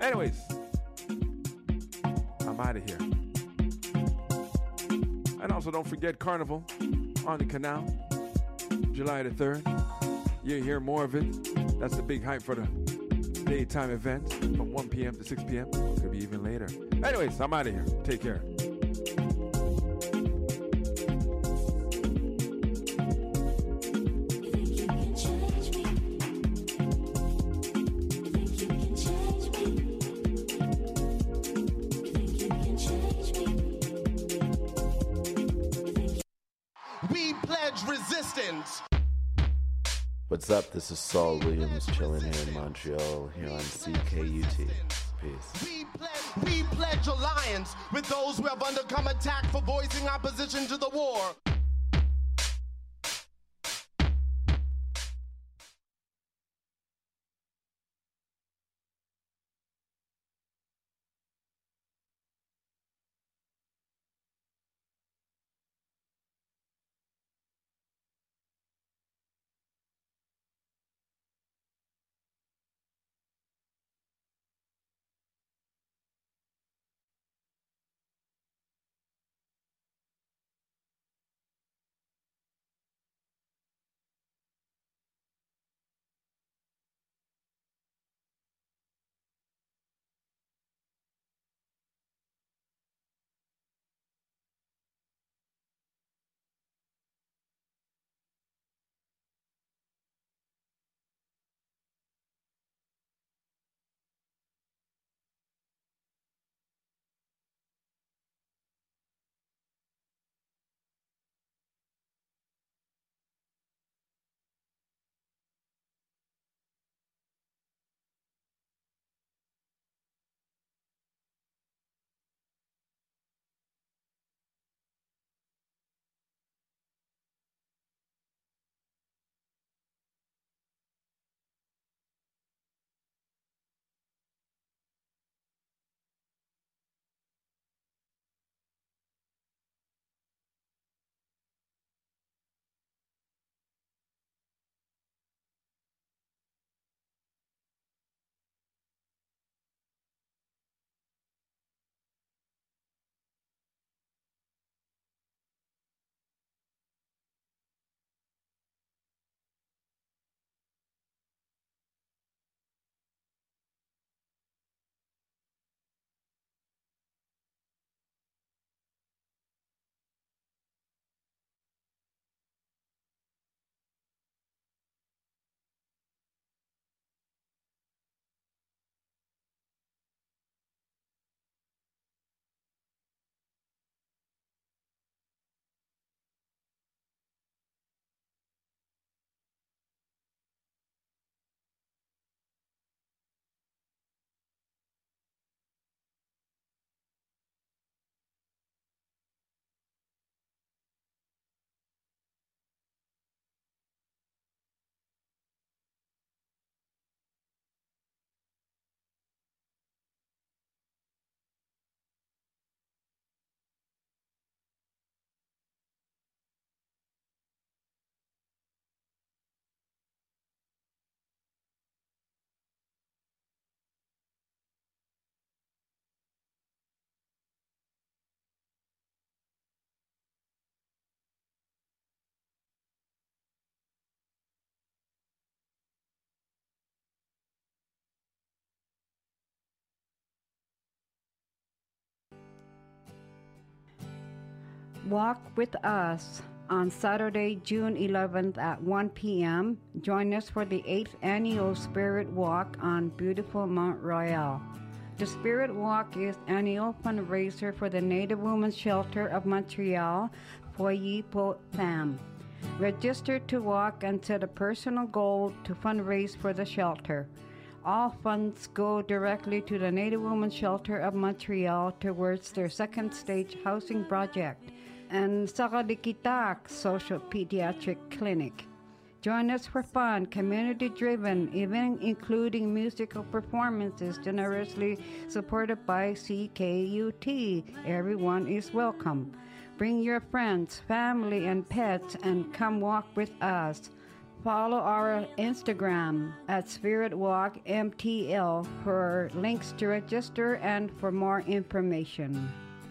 Anyways, I'm out of here. And also, don't forget Carnival on the canal, July the 3rd. You'll hear more of it. That's the big hype for the daytime event from 1 p.m. to 6 p.m. Could be even later. Anyways, I'm out of here. Take care. We pledge resistance. What's up? This is Saul Williams chilling here in Montreal, here on CKUT. Peace. We pledge, we pledge alliance with those who have undergone attack for voicing opposition to the war. Walk with us on Saturday, June 11th at 1 p.m. Join us for the 8th annual Spirit Walk on beautiful Mount Royal. The Spirit Walk is annual fundraiser for the Native Women's Shelter of Montreal, Foyer Po Fam. Register to walk and set a personal goal to fundraise for the shelter. All funds go directly to the Native Women's Shelter of Montreal towards their second stage housing project and Sakadikitak Social Pediatric Clinic. Join us for fun, community driven, even including musical performances generously supported by CKUT. Everyone is welcome. Bring your friends, family, and pets and come walk with us. follow our Instagram at Spirit Walk MTL for links to register and for more information.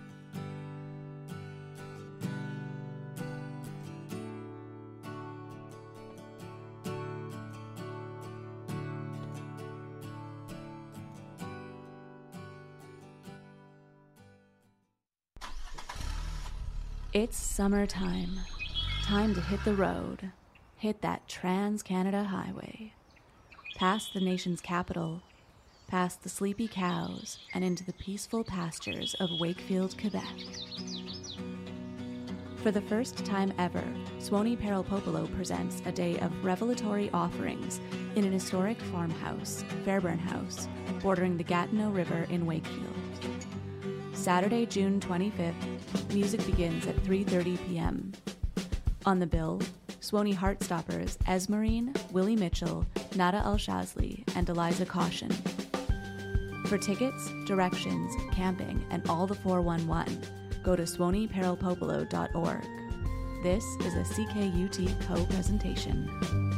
It's summertime. Time to hit the road. Hit that Trans Canada Highway. Past the nation's capital, past the sleepy cows, and into the peaceful pastures of Wakefield, Quebec. For the first time ever, Swanee Popolo presents a day of revelatory offerings in an historic farmhouse, Fairburn House, bordering the Gatineau River in Wakefield. Saturday, June 25th, music begins at 3:30 p.m. On the bill, Swanee Heartstoppers Esmerine, Willie Mitchell, Nada Al Shazli, and Eliza Caution. For tickets, directions, camping, and all the 411, go to swaneeperilpopolo.org. This is a CKUT co presentation.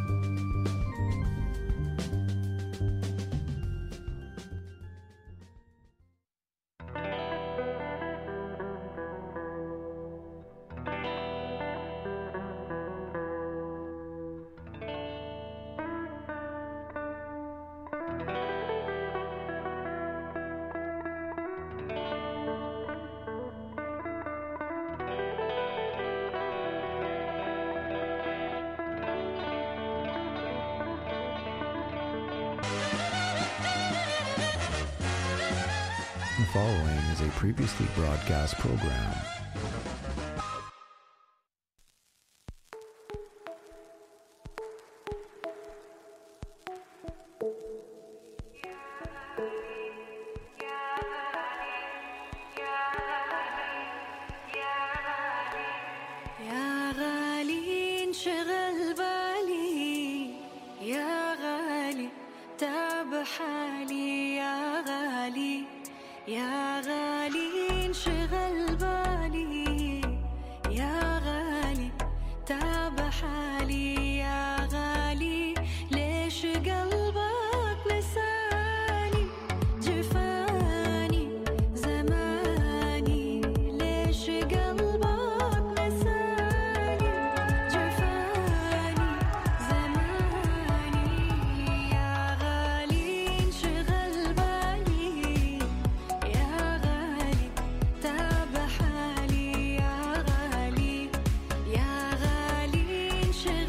The following is a previously broadcast program. يا غالي انشغل بالي يا غالي تاب حالي يا غالي يا غالي انشغل بالي يا غالي تاب حالي يا غالي ليش قلبك نساني جفاني زماني ليش قلبك نساني جفاني زماني يا غالي انشغل بالي يا غالي تاب حالي يا غالي يا غالي انشغل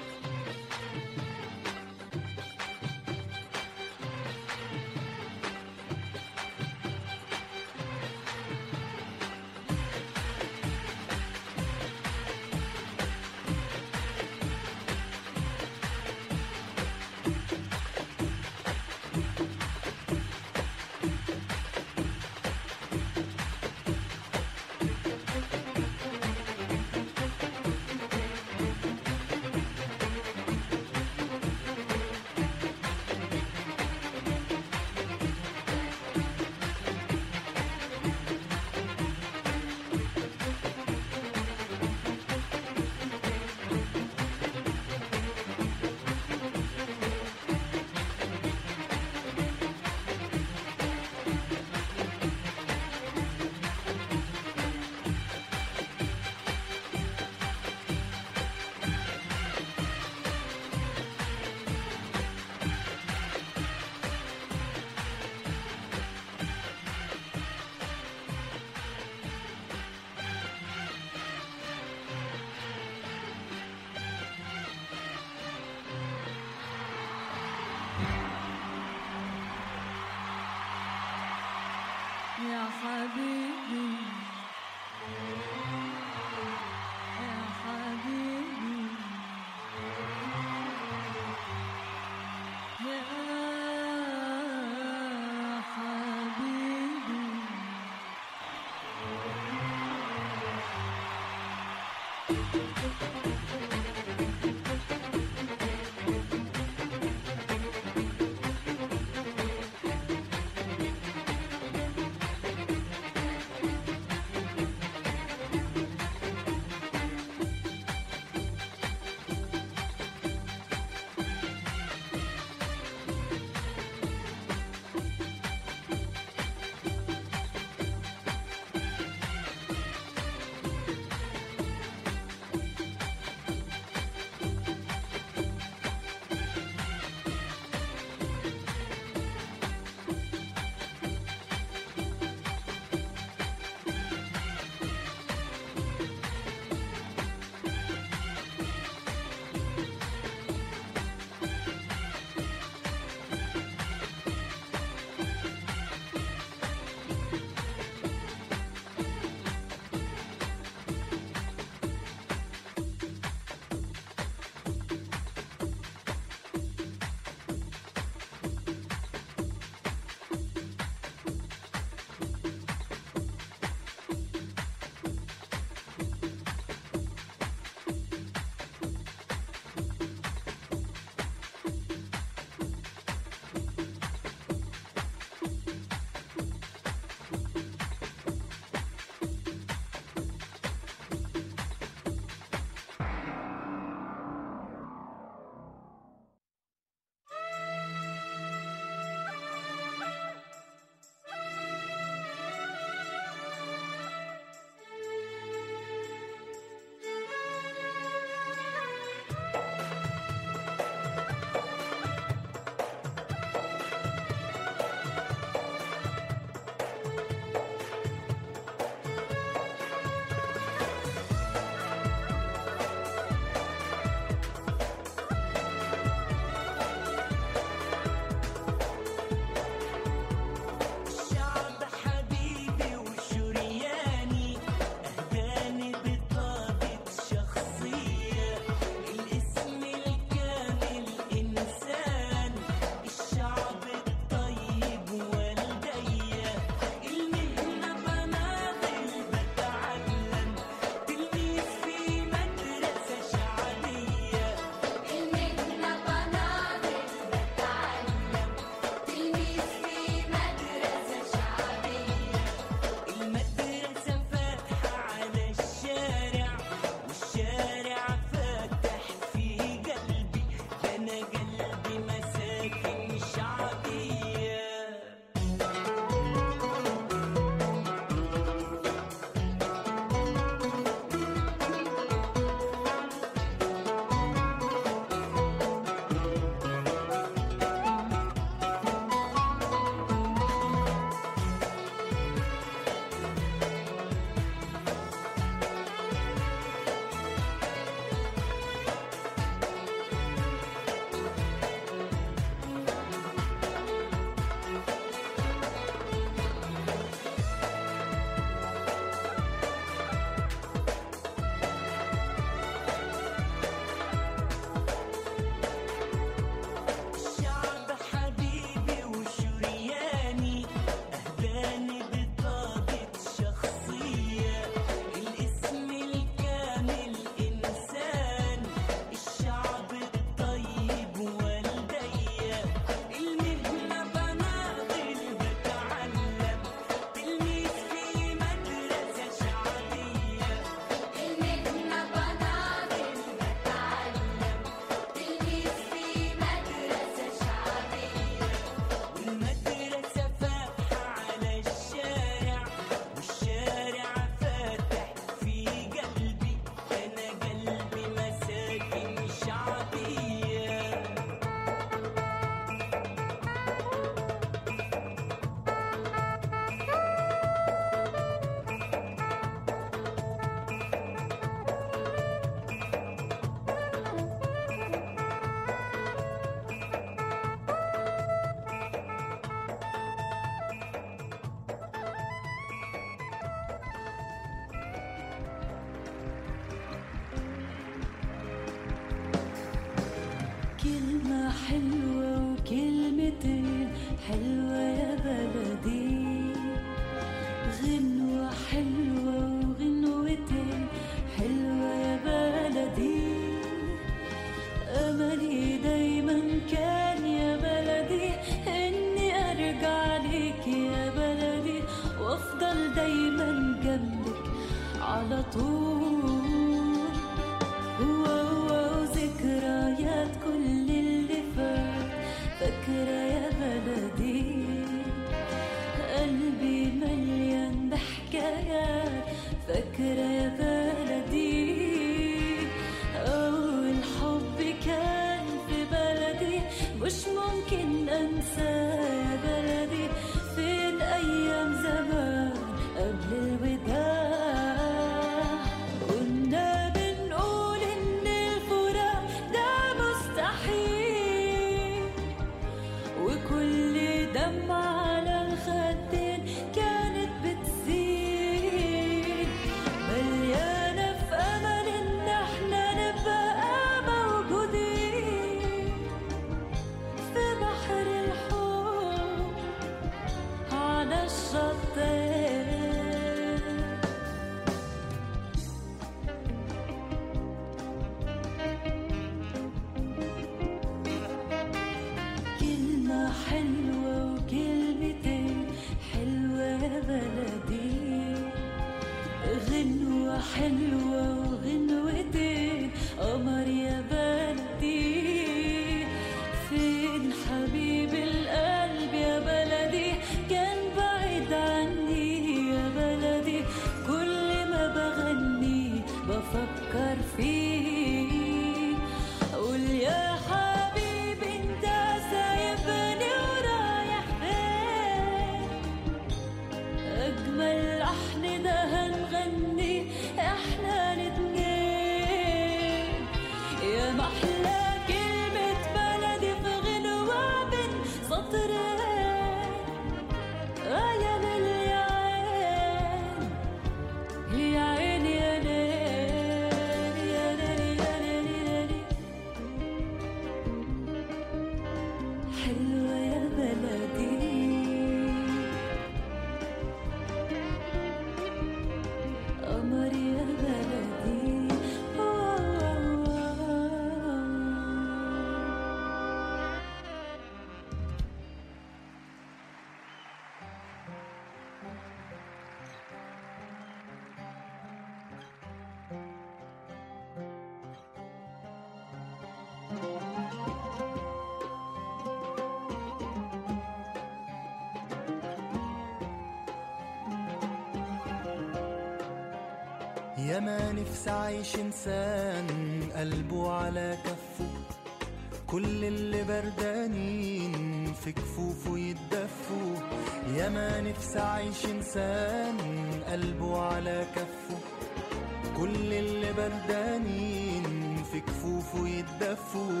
يا ما نفسي عايش انسان قلبه على كفه كل اللي بردانين في كفوفه يتدفوا يا ما نفسي عايش انسان قلبه على كفه كل اللي بردانين في كفوفه يتدفوا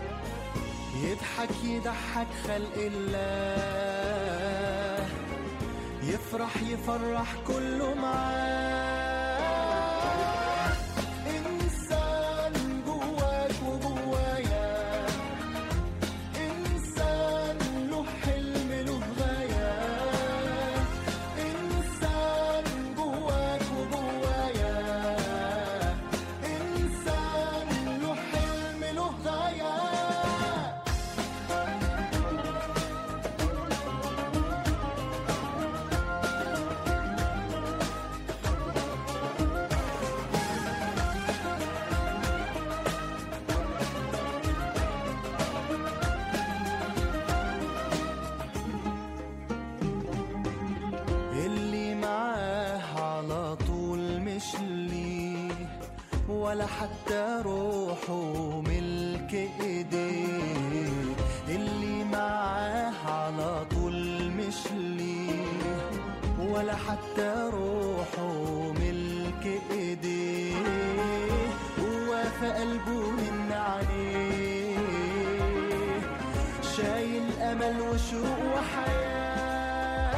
يضحك يضحك خلق الله يفرح يفرح كله معاه إنسان جواك وجوايا إنسان له حلم له غاية إنسان جواك وجوايا إنسان له حلم له غاية اللي معاه على طول مش ليه ولا حتى روحه ملك ايديه اللي معاه على طول مش ليه ولا حتى روحه ملك ايديه هو في قلبه من عليه شايل امل وشوق وحياه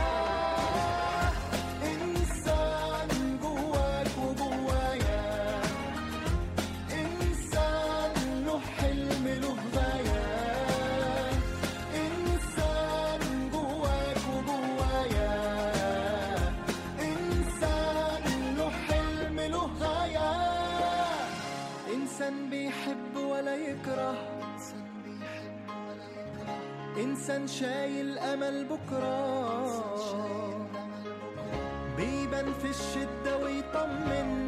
انسان جواك وجوايا انسان له حلم له غايه انسان جواك وجوايا انسان له حلم له غايه انسان بيحب ولا يكره انسان شايل امل بكره بيبان في الشده ويطمن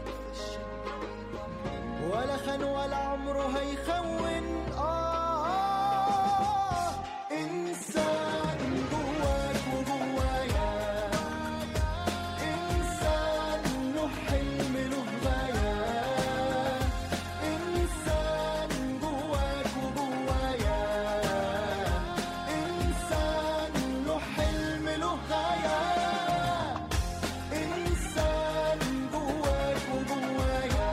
ولا خان ولا عمره هيخون آه إنسان جواك وجوايا إنسان له حلم له غاية إنسان جواك وجوايا إنسان له حلم له غاية إنسان جواك وجوايا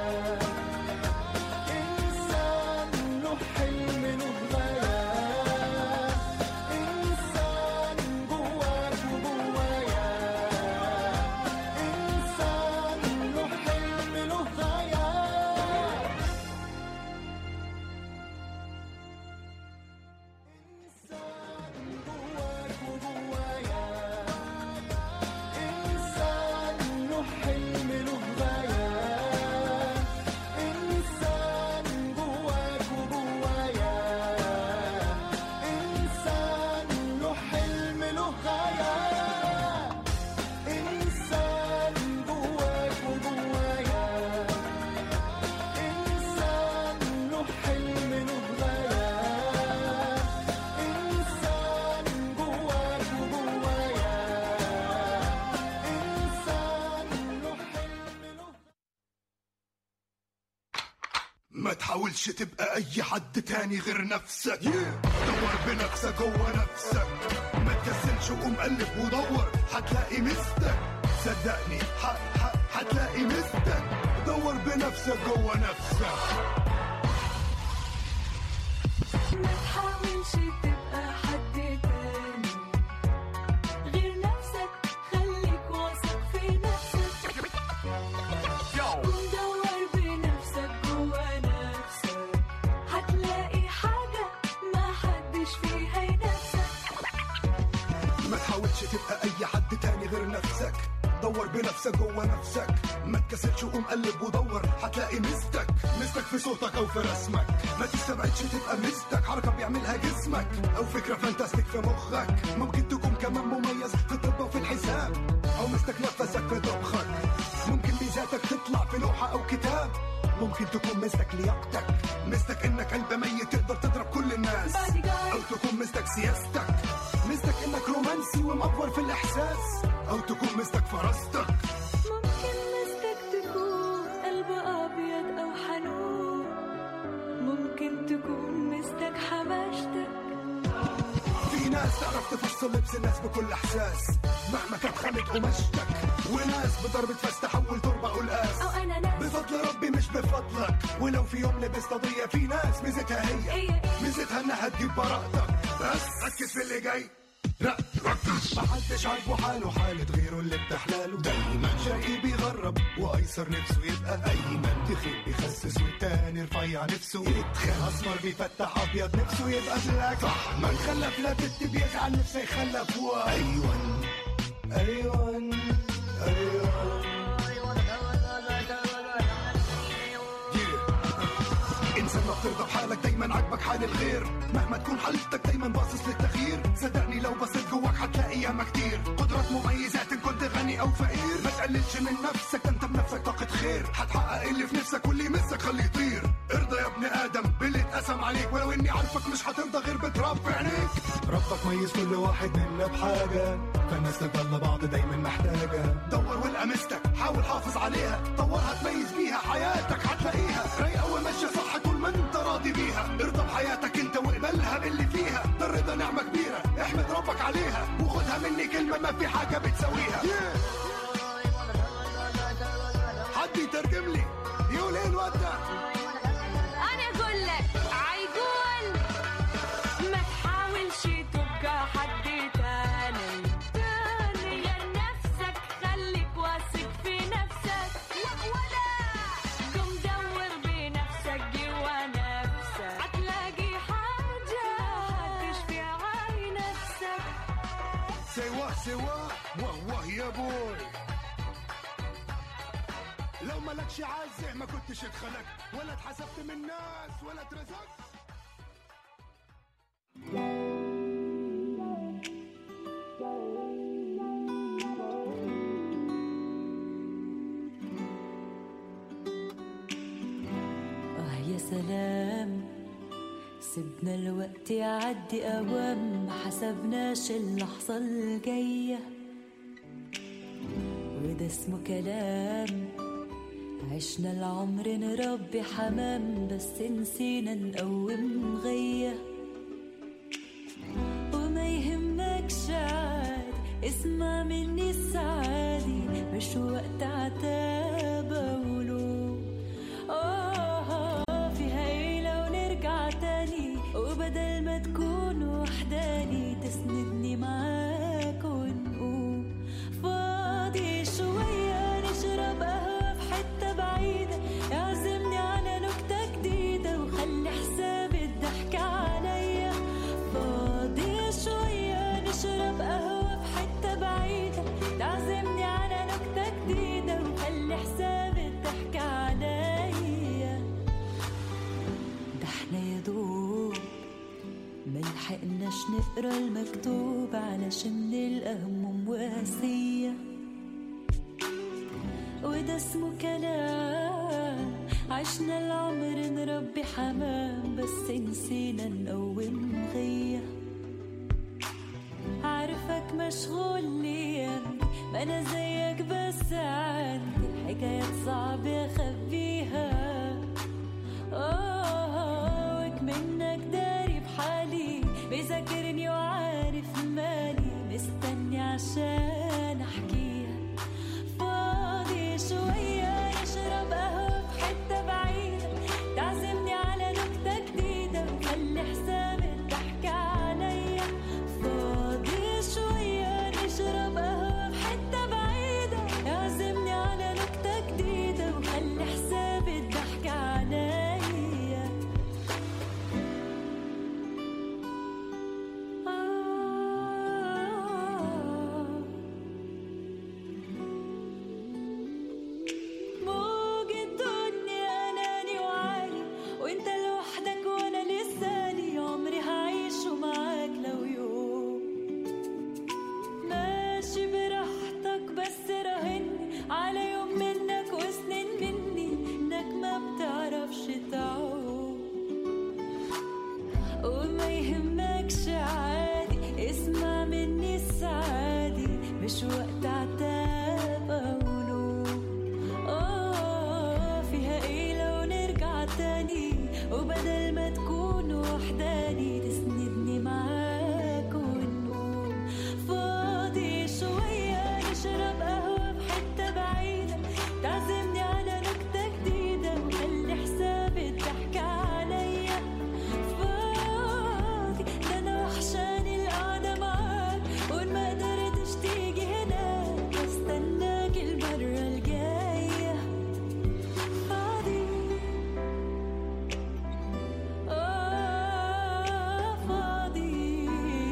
إنسان له حلم له غاية إنسان جواك وجوايا إنسان له حلم له غاية إنسان جواك وجوايا إنسان له حلم له غاية إنسان جواك وجوايا إنسان له حلم له غاية إنسان جواك وجوايا إنسان له حلم له غاية إنسان جواك وجوايا إنسان له حلم له ما تحاولش تبقى اي حد تاني غير نفسك دور بنفسك جوه نفسك ما تكسلش وقوم قلب ودور هتلاقي مستك صدقني ح- ح- هتلاقي مستك دور بنفسك جوه نفسك ما تحاولش تبقى حد تاني غير نفسك خليك واثق في نفسك ودور بنفسك جوا نفسك هتلاقي حاجة ما حدش فيها ينافسك ما تحاولش تبقى اي حد تاني غير نفسك دور بنفسك جوه نفسك ما تكسلش وقوم قلب ودور هتلاقي مستك مستك في صوتك او في رسمك ما تستبعدش تبقى مستك حركه بيعملها جسمك او فكره فانتاستيك في مخك ممكن تكون كمان مميز في الطب وفي الحساب او مستك نفسك في طبخك ممكن ميزاتك تطلع في لوحه او كتاب ممكن تكون مستك لياقتك مستك انك قلب ميت تقدر تضرب كل الناس او تكون مستك سياستك مستك انك رومانسي ومأفور في الاحساس او تكون مستك فراستك ممكن مستك تكون ممكن تكون مستك حماشتك في ناس تعرف تفصل لبس الناس بكل احساس مهما كانت خانت قماشتك وناس بضربة فاس تحول تربة قلقاس أو أنا ناس بفضل ربي مش بفضلك ولو في يوم لبست قضية في ناس ميزتها هي هي ميزتها انها تجيب براءتك بس ركز في اللي جاي لا ركز ما حدش عاجبه حاله حالة غيره اللي بتحلاله دايما شقي بيغرب وايسر نفسه يبقى ايمن تخين بيخسس والتاني رفيع نفسه يتخن اسمر بيفتح ابيض نفسه يبقى بلاك صح من خلف لا بنت بيزعل نفسه يخلف و ايوان ايوان ايوان انسان ما بترضى بحالك دايما عاجبك حال الغير مهما تكون حالتك دايما باصص للتغيير صدقني لو بصيت جواك هتلاقي ياما كتير قدرات مميزات ان كنت غني او فقير ما تقللش من نفسك ده انت بنفسك طاقة خير هتحقق اللي في نفسك واللي يمسك خليه يطير ارضى يا ابن ادم باللي اتقسم عليك ولو اني عارفك مش هترضى غير بتراب في عينيك ربك ميز كل واحد منا بحاجة فالناس تضل بعض دايما محتاجة دور والقى مستك حاول حافظ عليها طورها تميز بيها حياتك هتلاقيها رايقة وماشية صح طول ما انت راضي بيها ارضى بحياتك انت واقبلها باللي فيها ده الرضا نعمة كبيرة احمد ربك عليها وخدها مني كلمة ما في حاجة بتساويها حد يترجم لي يقول ايه الواد ده أنا أقول لك عيقول ما تحاولش تبقى حد تاني تاني غير نفسك خليك واثق في نفسك لا ولا قم دور بنفسك جوا نفسك هتلاقي حاجة هتشفي عاي نفسك سوا سوا واه واه يا بوي لو مالكش عازة ما كنتش اتخلقت ولا اتحسبت من الناس ولا اترزقت آه يا سلام سيبنا الوقت يعدي أوام ما حسبناش اللحظة الجاية وده اسمه كلام عشنا العمر نربي حمام بس نسينا نقوم غية وما يهمكش عادي اسمع مني السعادي مش وقت عتاب ولوم آه فيها ايه لو نرجع تاني وبدل ما تكون وحداني تسندني معاك ونقوم فاضي شوية نشرب قهوة في حتة بعيدة اعزمني على نكتة جديدة وخلي حساب الضحك عليا فاضي شوية نشرب قهوة في حتة بعيدة تعزمني على نكتة جديدة وخلي حساب الضحك عليا ده احنا يا دوب ملحقناش نقرا المكتوب علشان نلقى هموم واسية وده اسمه كلام عشنا العمر نربي حمام بس نسينا نقوم غيه عارفك مشغول ليه ما انا زيك بس عندي حكايات صعب اخبيها اه وك منك داري بحالي بيذاكرني وعارف مالي مستني عشان احكيها فاضي شوية نشرب قهوة في حتة بعيدة تعزمني على نكتة جديدة وخلي حساب الضحك عليا فاضي شوية نشرب قهوة في حتة بعيدة اعزمني على نكتة جديدة وخلي حساب الضحك عليا آه موج الدنيا اناني وعالي وانت لوحدك وانا لساني عمري هعيشه معاك لو يوم ماشي براحتك بس راهني على يوم منك وسنين مني انك ما بتعرفش تعوم وما يهمكش عادي اسمع مني السعادي مش وقت عتاب او لوم اه فيها ايه لو نرجع تاني وبدل ما ما تكون وحداني تسندني معاك ونقوم فاضي شوية نشرب قهوة بحتة بعيدة تعزمني على نكتة جديدة وخلي حساب الضحك عليا فاضي ده أنا وحشاني القعدة معاك وإن ما قدرتش تيجي هنا بستناك المرة الجاية فاضي آه فاضي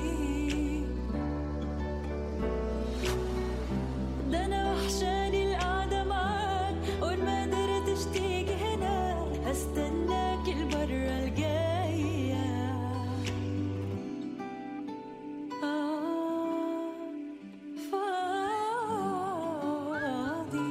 ده أنا وحشاني القعدة معاك وإن ما قدرتش تيجي هنا هستناك المرة الجاية آه فاضي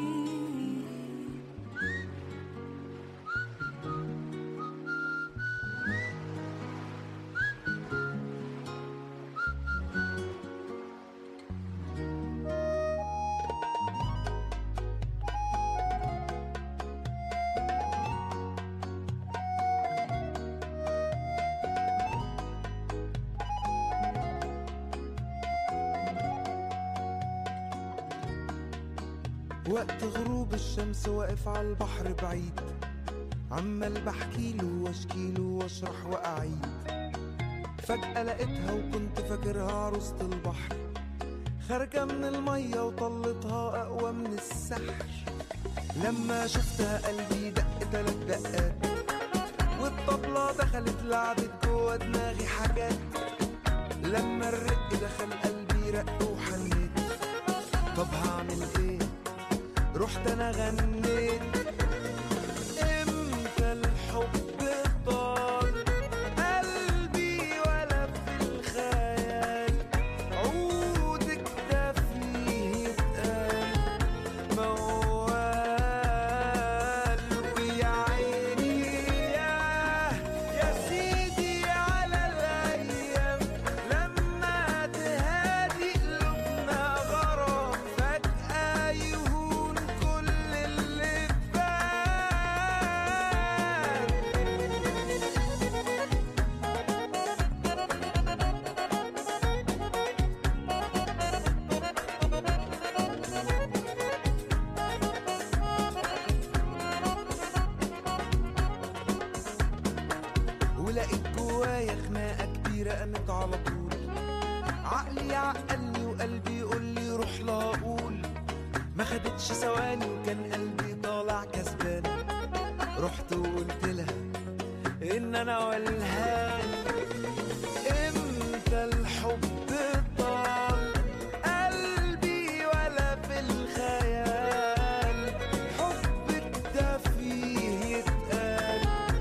وقت غروب الشمس واقف على البحر بعيد عمال بحكيله واشكيله واشرح واعيد فجأة لقيتها وكنت فاكرها عروسة البحر خارجة من المية وطلتها أقوى من السحر لما شفتها قلبي دق تلات دقات والطبلة دخلت لعبت جوا دماغي حاجات لما الرق دخل قلبي رق وحنيت طب هعمل ايه رحت انا غنيت امتى الحب طال قلبي ولا في الخيال عودك ده فيه يتقال موال ويا عيني ياه يا سيدي على الايام لما تهادي قلوبنا غرام فجأة يهون كل اللي ولقيت جوايا خناقة كبيرة قامت على طول عقلي عقلني وقلبي يقول لي روح لا اقول ما خدتش ثواني وكان قلبي طالع كسبان رحت وقلت لها ان انا والهان امتى الحب طال قلبي ولا في الخيال حبك ده فيه يتقال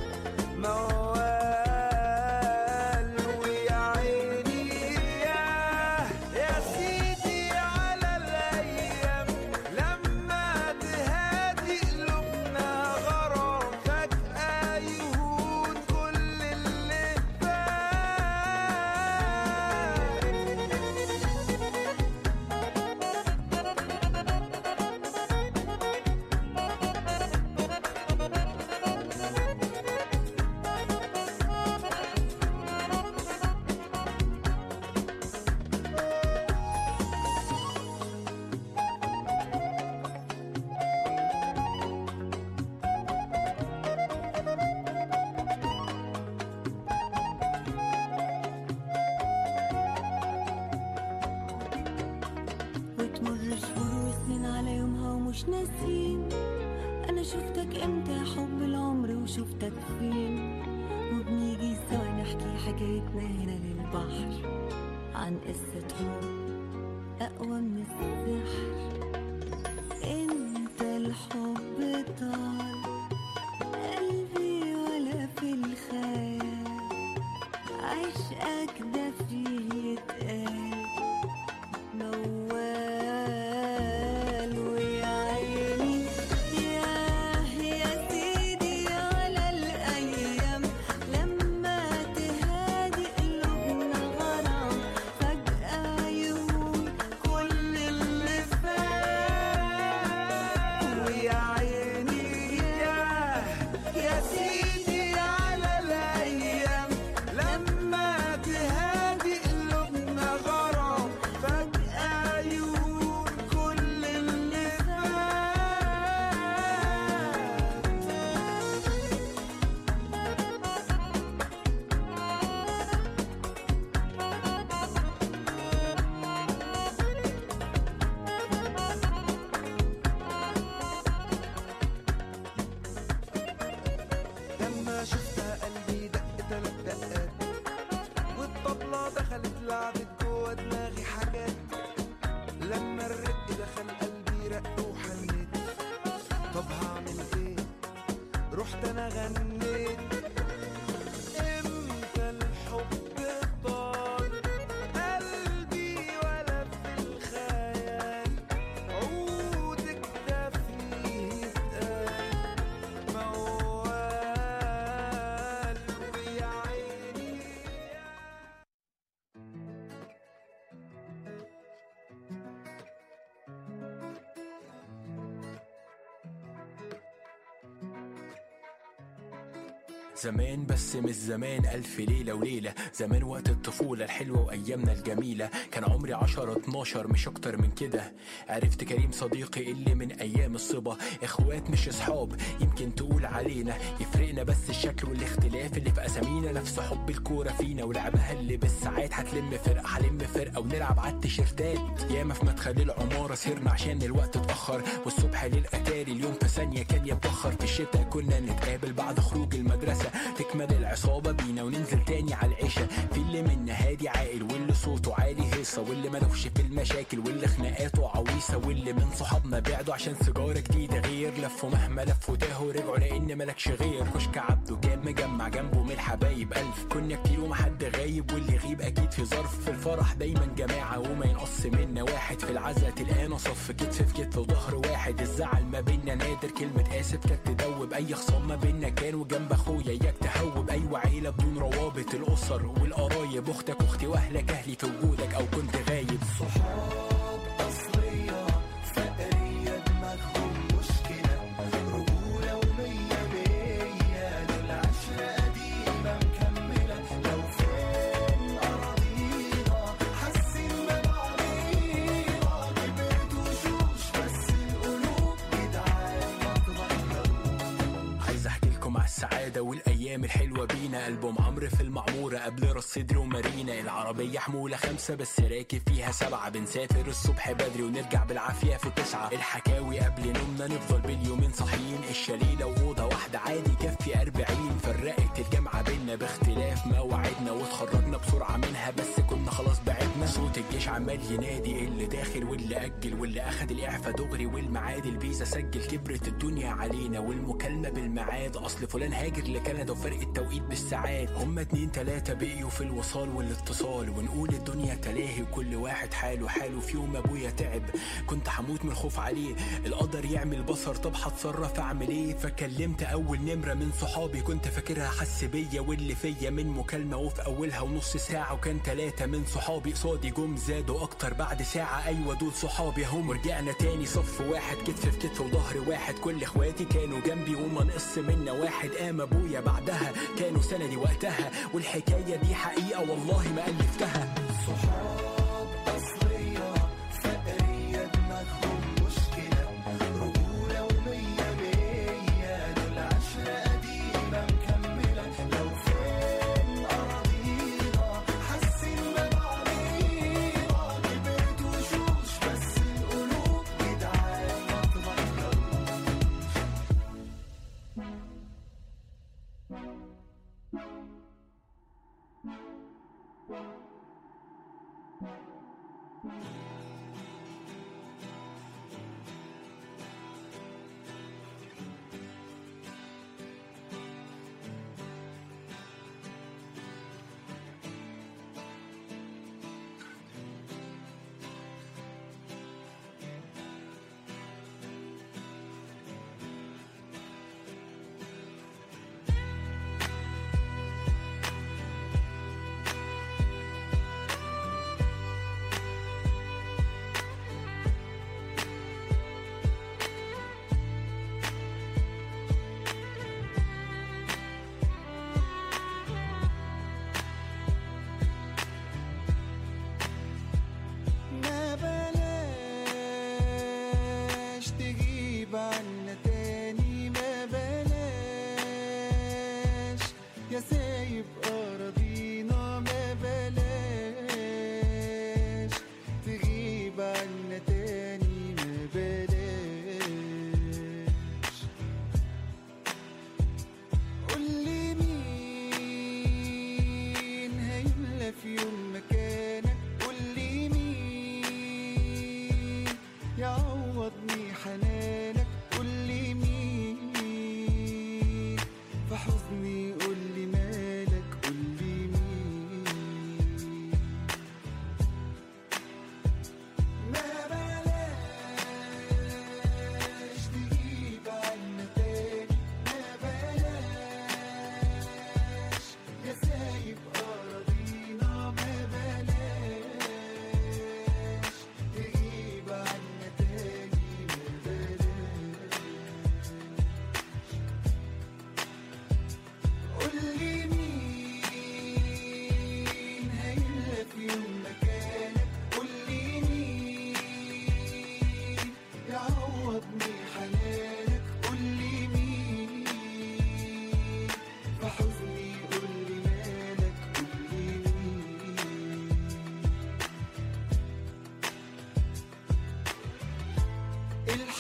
موال ويا عيني ياه يا سيدي على الايام لما تهادي قلوبنا غرام فجأة يهون كل اللي وتمر شهور وسنين على يومها ومش ناسين انا شفتك امتى يا حب العمر وشفتك فين وبنيجي سوا نحكي حكايتنا هنا للبحر عن قصة حب اقوى من السحر انت الحب طال قلبي ولا في الخيال عشقك ده فيه يتقال موال ويا عيني ياه يا سيدي على الأيام لما تهادي قلوبنا غرام فجأة يهون كل اللي فات ويا عيني ياه يا سيدي على الايام دخلت لعبت جوه دماغي حاجات لما الرق دخل قلبي رق وحنيت طب هعمل ايه رحت انا غنيت امتى الحب طال قلبي ولا في الخيال عودك ده فيه اتقال موال ويا عيني زمان بس مش زمان ألف ليلة وليلة زمان وقت الطفولة الحلوة وأيامنا الجميلة كان عمري عشرة اتناشر مش أكتر من كده عرفت كريم صديقي اللي من أيام الصبا إخوات مش أصحاب يمكن تقول علينا يفرقنا بس الشكل والاختلاف اللي في أسامينا نفس حب الكورة فينا ولعبها اللي بالساعات هتلم فرقة هلم فرقة ونلعب على التيشيرتات ياما في مدخل العمارة سهرنا عشان الوقت اتأخر والصبح للأتاري اليوم في ثانية كان يتبخر في الشتاء كنا نتقابل بعد خروج المدرسة تكمل العصابة بينا وننزل تاني على العشاء في اللي منا هادي عاقل واللي صوته عالي هيصة واللي ملوش في المشاكل واللي خناقاته عويصة واللي من صحابنا بعدوا عشان سيجارة جديدة غير لفوا مهما لفوا تاهوا رجعوا لأن ملكش غير كشك عبده كان مجمع جنبه من الحبايب ألف كنا كتير ومحد غايب واللي يغيب أكيد في ظرف في الفرح دايما جماعة وما ينقص منا واحد في العزا تلقانا صف كتف في كتف وظهر واحد الزعل ما بينا نادر كلمة آسف كانت تدوب أي خصام ما بينا كان وجنب أخويا إياك تهوب أيوة عيلة بدون روابط الأسر والقرايب أختك أختي وأهلك أهلي في وجودك أو كنت غايب صحاب أصلية فقرية دماغهم مشكلة رجولة ومية مية دول عشرة قديمة مكملة لو فين أراضينا حاسين ببعضينا كبرت وشوش بس القلوب جدعان ما تغيروش عايز احكي لكم على السعاده والايام الحلوه بينا البوم عمرو في المعموره قبل راس صدري ومارينا العربيه حموله خمسه بس راكب فيها سبعه بنسافر الصبح بدري ونرجع بالعافيه في تسعه الحكاوي قبل نومنا نفضل باليومين صاحيين الشليله واوضه واحده عادي كفي أربعين فرقت الجامعه بينا باختلاف مواعيدنا واتخرجنا بسرعه منها بس كنا خلاص بعدنا صوت الجيش عمال ينادي اللي داخل واللي اجل واللي اخد الاعفاء دغري والمعاد الفيزا سجل كبرت الدنيا علينا والمكالمه بالميعاد اصل فلان هاجر لكندا وفرق التوقيت بالساعات هما اتنين تلاته بقيوا في الوصال والاتصال ونقول الدنيا تلاهي وكل واحد حاله حاله في يوم ابويا تعب كنت هموت من الخوف عليه القدر يعمل بصر طب هتصرف اعمل ايه فكلمت اول نمره من صحابي كنت فاكرها حس بيا واللي فيا من مكالمه وفي اولها ونص ساعه وكان تلاته من صحابي قصادي جم زادوا اكتر بعد ساعه ايوه دول صحابي هم رجعنا تاني صف واحد كتف في كتف وظهر واحد كل اخواتي كانوا جنبي وما نقص منا واحد قام ابويا بعدها كانوا سندي وقتها والحكايه دي حقيقه والله ما الفتها صحاب أصلية فقرية دماغهم مشكلة رجولة ومية مية دول عشرة قديمة مكملة لو فين أراضينا حاسين ببعضينا كبرت وشوش بس القلوب جدعان ما تغيروش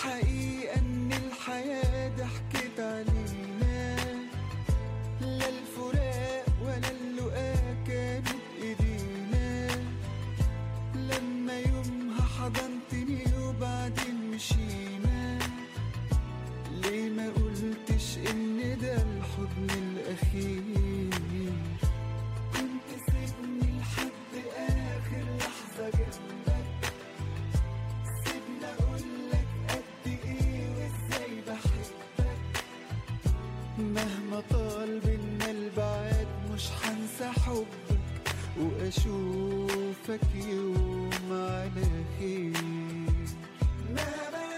الحقيقة إن الحياة ضحكت علينا لا الفراق ولا اللقاء كانوا بإيدينا لما يومها حضنتني وبعدين مشينا ليه ما قلتش إن ده الحضن الأخير كنت سيبني لحد آخر لحظة جنبك سيبني أقولك قد إيه وإزاي بحبك مهما طال بينا البعاد مش هنسى حبك واشوفك يوم على خير ما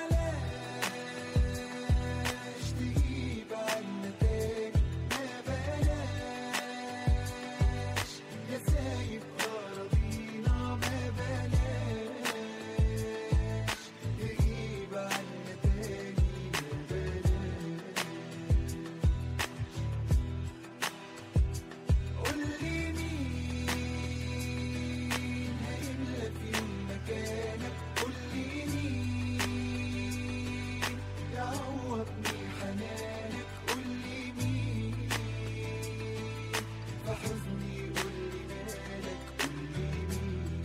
بلاش تجيب عنا تاني ما بلاش يا سايب أراضينا ما بلاش تجيب عنا تاني ما بلاش قولي مين هيملى في يوم مكانك قولي مين يعوضني حنانك قولي مين في حزني قولي مالك قولي مين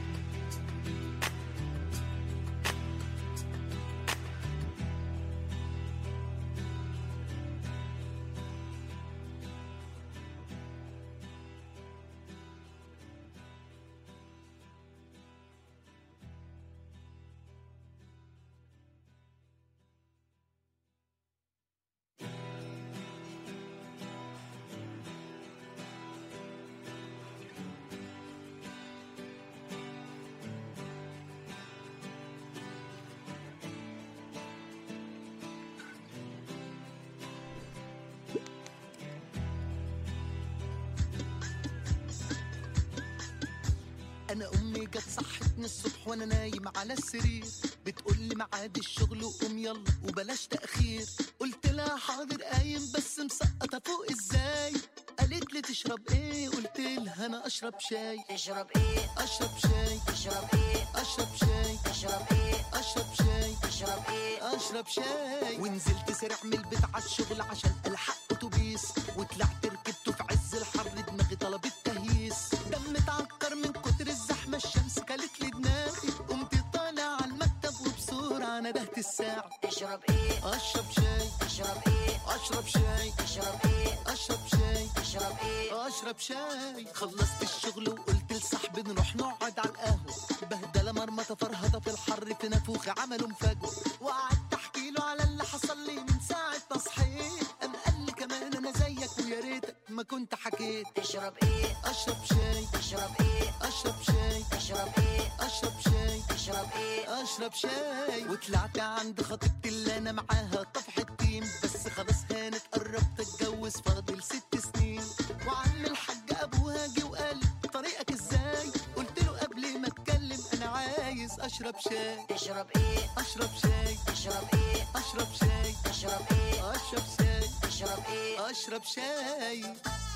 انا امي جت صحتني الصبح وانا نايم على السرير بتقول لي ميعاد الشغل وقوم يلا وبلاش تاخير قلت لها حاضر قايم بس مسقطه فوق ازاي قالت لي تشرب ايه قلت لها انا اشرب شاي تشرب ايه اشرب شاي تشرب ايه اشرب شاي تشرب ايه اشرب شاي تشرب ايه اشرب شاي ونزلت سريع من البيت على الشغل عشان الحق اتوبيس وطلعت ركبته في عز الحر دماغي طلبت تهييس دم اتعكر من كتر الزحمه الشمس كلت لي دماغي قمت طالع على المكتب وبسرعه ندهت الساعه تشرب ايه اشرب شاي تشرب ايه اشرب شاي تشرب ايه اشرب شاي تشرب ايه اشرب شاي خلصت الشغل وقلت لصاحبي نروح نقعد على القهوه بهدله مرمطه فرهطه في الحر في نافوخي عملوا مفاجأة وقعدت احكي له على اللي حصل لي من ساعه ما صحيت قام قال لي كمان انا زيك ويا ريتك ما كنت حكيت تشرب ايه اشرب شاي تشرب ايه اشرب شاي تشرب ايه اشرب شاي تشرب ايه اشرب شاي وطلعت عند خطيبتي اللي انا معاها طفح التيم بس خلاص هانت قربت اتجوز فاضل ست سنين وعم الحاج ابوها جه وقال لي طريقك ازاي قلت له قبل ما اتكلم انا عايز اشرب شاي تشرب ايه اشرب شاي تشرب ايه اشرب شاي تشرب ايه اشرب شاي تشرب ايه اشرب شاي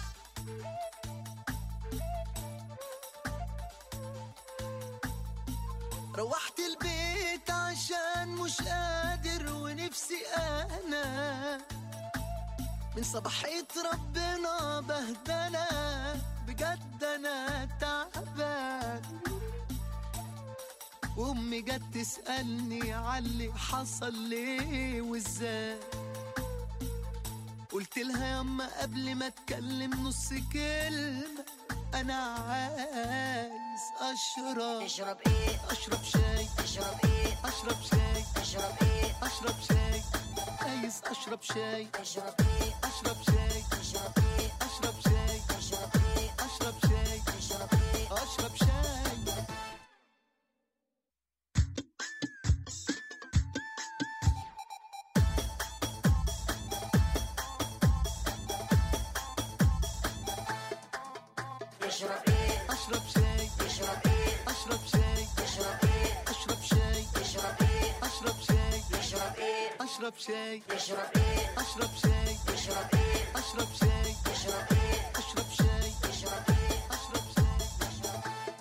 روحت البيت عشان مش قادر ونفسي انا من صباحية ربنا بهدلة بجد انا تعبان وامي جت تسألني عاللي حصل ليه وازاي قلت لها ياما قبل ما اتكلم نص كلمة انا عايز اشرب تشرب ايه اشرب شاي تشرب ايه اشرب شاي تشرب ايه اشرب شاي عايز اشرب شاي تشرب ايه اشرب شاي تشرب ايه اشرب شاي تشرب ايه اشرب شاي تشرب ايه اشرب شاي تشرب ايه اشرب شاي تشرب ايه اشرب شاي تشرب ايه اشرب شاي تشرب ايه اشرب شاي تشرب ايه اشرب شاي تشرب ايه اشرب شاي تشرب ايه اشرب شاي تشرب ايه اشرب شاي تشرب ايه اشرب شاي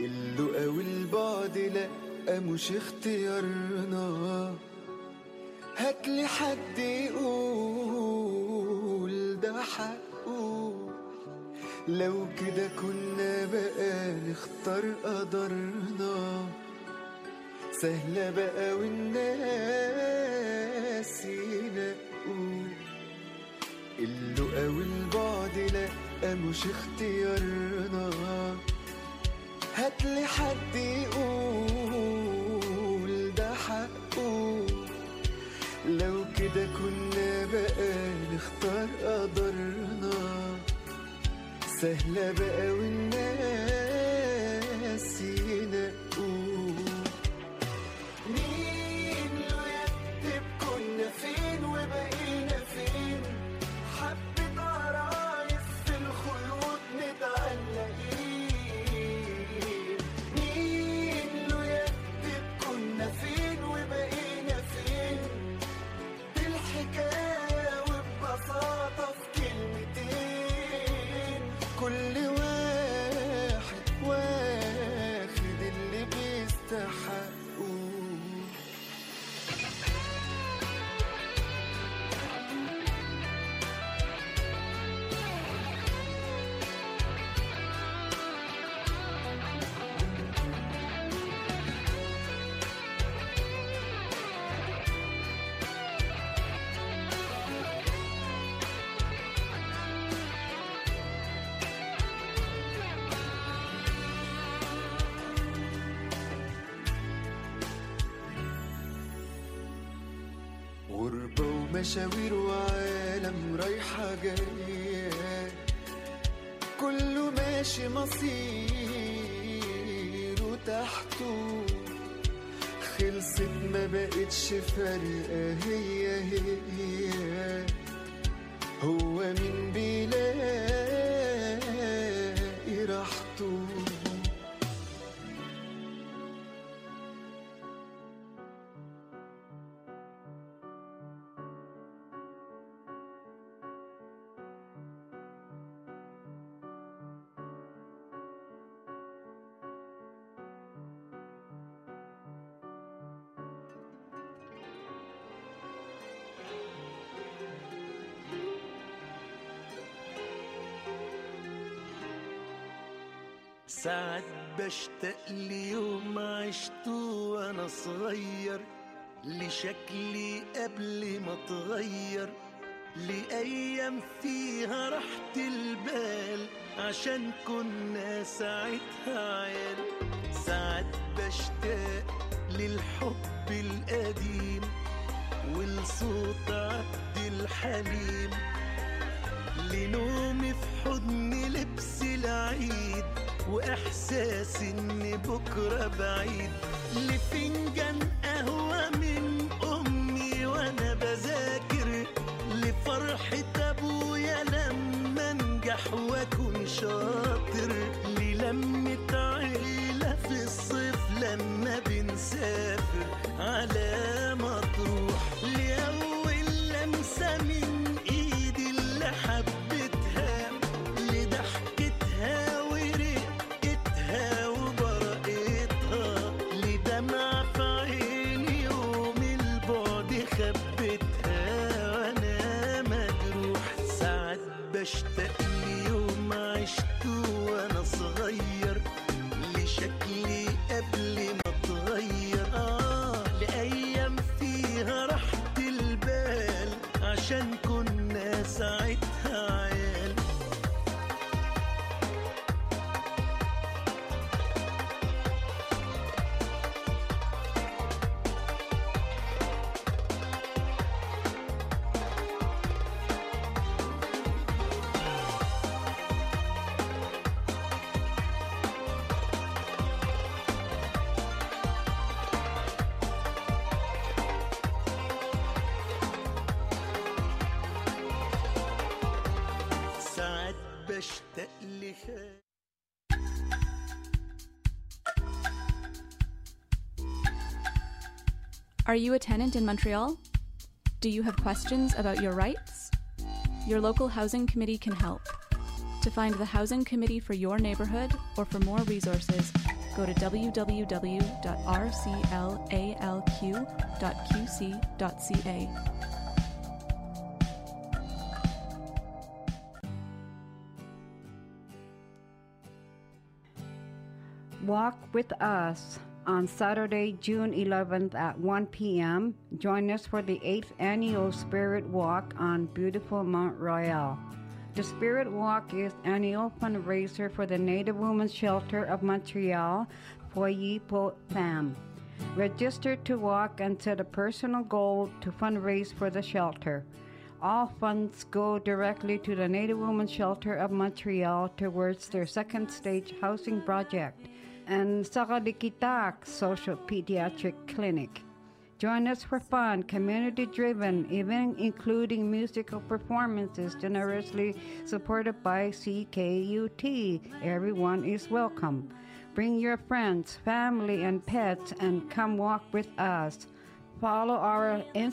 اللقا والبعد لأ مش اختيارنا هاتلي حد يقول ده حقه لو كده كنا بقى نختار قدرنا سهلة بقى والناس ينقوا اللقا والبعد لأ مش اختيارنا هاتلي حد يقول ده حقه لو كده كنا بقى نختار قدرنا سهلة بقى والناس ينقوا مين لو يكتب كنا فين وبقينا فين حبة عرايس في الخيوط متعلقين مين لو يكتب كنا فين وبقينا فين دي الحكاية وببساطة في كلمتين كل واحد واخد اللي بيستحقه غربة ومشاوير وعالم رايحة جاية كله ماشي مصيره تحته خلصت ما بقتش فارقة هي هي هو مين بيلاقي راحته ساعات بشتاق ليوم عشته وانا صغير لشكلي قبل ما اتغير لأيام فيها راحة البال عشان كنا ساعتها عيال ساعات بشتاق للحب القديم ولصوت عبد الحليم لنومي في حضن لبس العيد واحساس ان بكره بعيد لفنجان قهوه من امي وانا بذاكر لفرحه ابويا لما انجح واكون شاطر للمه عيله في الصيف لما بنسافر على مطروح لاول لمسه من ايدي اللي حبيتها لضحكتها ورقتها وبرقتها لدمع في عيني يوم البعد خبتها وانا مجروح ساعات بشتاق ليوم عشته وانا صغير لشكلي قبل ما اتغير اه لايام فيها راحة البال عشان كنا ساعتها عيال ساعات بشتاق لخيال Are you a tenant in Montreal? Do you have questions about your rights? Your local housing committee can help. To find the housing committee for your neighborhood or for more resources, go to www.rclalq.qc.ca. Walk with us on Saturday, June 11th at 1 p.m. Join us for the 8th annual Spirit Walk on beautiful Mount Royal. The Spirit Walk is annual fundraiser for the Native Women's Shelter of Montreal, Foyer Po Fam. Register to walk and set a personal goal to fundraise for the shelter. All funds go directly to the Native Women's Shelter of Montreal towards their second stage housing project and Sakadikitak Social Pediatric Clinic. Join us for fun, community driven, event including musical performances generously supported by CKUT. Everyone is welcome. Bring your friends, family, and pets and come walk with us. Follow our